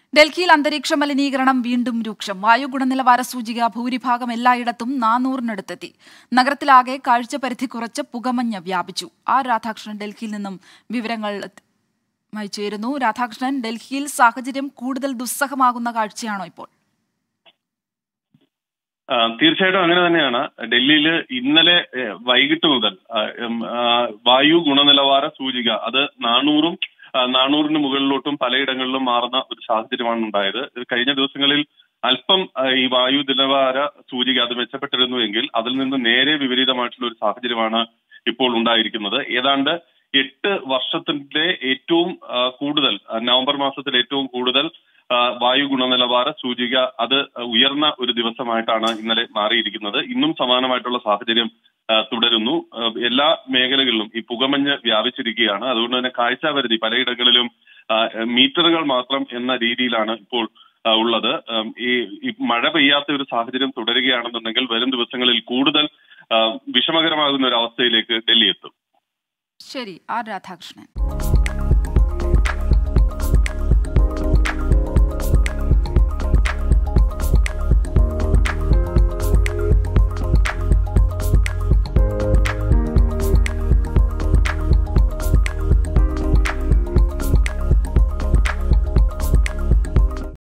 ഡൽഹിയിൽ അന്തരീക്ഷ മലിനീകരണം വീണ്ടും രൂക്ഷം വായു ഗുണനിലവാര സൂചിക ഭൂരിഭാഗം എല്ലായിടത്തും നാനൂറിനടുത്തെത്തി നഗരത്തിലാകെ കാഴ്ചപരിധി കുറച്ച് പുകമഞ്ഞ് വ്യാപിച്ചു ആർ രാധാകൃഷ്ണൻ ഡൽഹിയിൽ നിന്നും വിവരങ്ങൾ മായി ചേരുന്നു രാധാകൃഷ്ണൻ ഡൽഹിയിൽ സാഹചര്യം കൂടുതൽ ദുസ്സഹമാകുന്ന കാഴ്ചയാണോ ഇപ്പോൾ ആ, തീർച്ചയായിട്ടും അങ്ങനെ തന്നെയാണ് ഡൽഹിയിൽ ഇന്നലെ ഏ, വൈകിട്ട് മുതൽ ആ, ഉം, ആ, വായു ഗുണനിലവാര സൂചിക അത് നാനൂറും ആ, നാനൂറിന് മുകളിലോട്ടും പലയിടങ്ങളിലും മാറുന്ന ഒരു സാഹചര്യമാണ് ഉണ്ടായത് ഇത് കഴിഞ്ഞ ദിവസങ്ങളിൽ അല്പം ആ, ഈ വായു നിലവാര സൂചിക അത് മെച്ചപ്പെട്ടിരുന്നുവെങ്കിൽ അതിൽ നിന്ന് നേരെ വിപരീതമായിട്ടുള്ള ഒരു സാഹചര്യമാണ് ഇപ്പോൾ ഉണ്ടായിരിക്കുന്നത് ഏതാണ്ട് എട്ട് വർഷത്തിന്റെ ഏറ്റവും ആ, കൂടുതൽ ആ, നവംബർ മാസത്തിൽ ഏറ്റവും കൂടുതൽ ആ, വായു ഗുണനിലവാര സൂചിക അത് ഉയർന്ന ഒരു ദിവസമായിട്ടാണ് ഇന്നലെ മാറിയിരിക്കുന്നത് ഇന്നും സമാനമായിട്ടുള്ള സാഹചര്യം ആ, തുടരുന്നു ആ, എല്ലാ മേഖലകളിലും ഈ പുകമഞ്ഞ് വ്യാപിച്ചിരിക്കുകയാണ് അതുകൊണ്ട് തന്നെ കാഴ്ചാപരിധി പലയിടങ്ങളിലും ആ, മീറ്ററുകൾ മാത്രം എന്ന രീതിയിലാണ് ഇപ്പോൾ ആ, ഉള്ളത് ഉം, ഈ ഈ മഴ പെയ്യാത്ത ഒരു സാഹചര്യം തുടരുകയാണെന്നുണ്ടെങ്കിൽ വരും ദിവസങ്ങളിൽ കൂടുതൽ ആ, വിഷമകരമാകുന്ന ഒരു അവസ്ഥയിലേക്ക് ഡൽഹി എത്തും ശരി ആർ രാധാകൃഷ്ണൻ